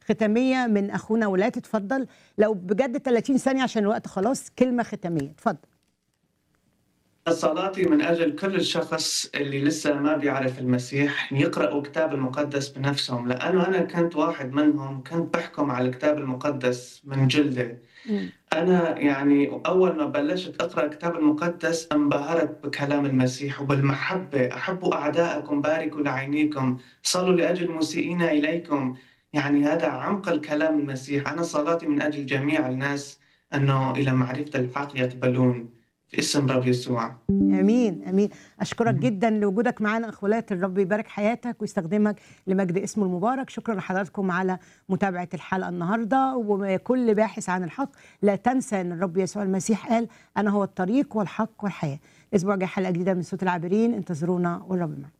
ختاميه من اخونا ولاء تتفضل لو بجد 30 ثانيه عشان الوقت خلاص كلمه ختاميه اتفضل صلاتي من أجل كل الشخص اللي لسه ما بيعرف المسيح يقرأوا الكتاب المقدس بنفسهم لأنه أنا كنت واحد منهم كنت بحكم على الكتاب المقدس من جلدي مم. أنا يعني أول ما بلشت أقرأ الكتاب المقدس انبهرت بكلام المسيح وبالمحبة أحبوا أعداءكم باركوا لعينيكم صلوا لأجل مسيئين إليكم يعني هذا عمق الكلام المسيح أنا صلاتي من أجل جميع الناس أنه إلى معرفة الحق يقبلون في اسم رب يسوع امين امين اشكرك جدا لوجودك معانا اخ ولاء الرب يبارك حياتك ويستخدمك لمجد اسمه المبارك شكرا لحضراتكم على متابعه الحلقه النهارده وكل باحث عن الحق لا تنسى ان الرب يسوع المسيح قال انا هو الطريق والحق والحياه اسبوع جاي حلقه جديده من صوت العابرين انتظرونا والرب معكم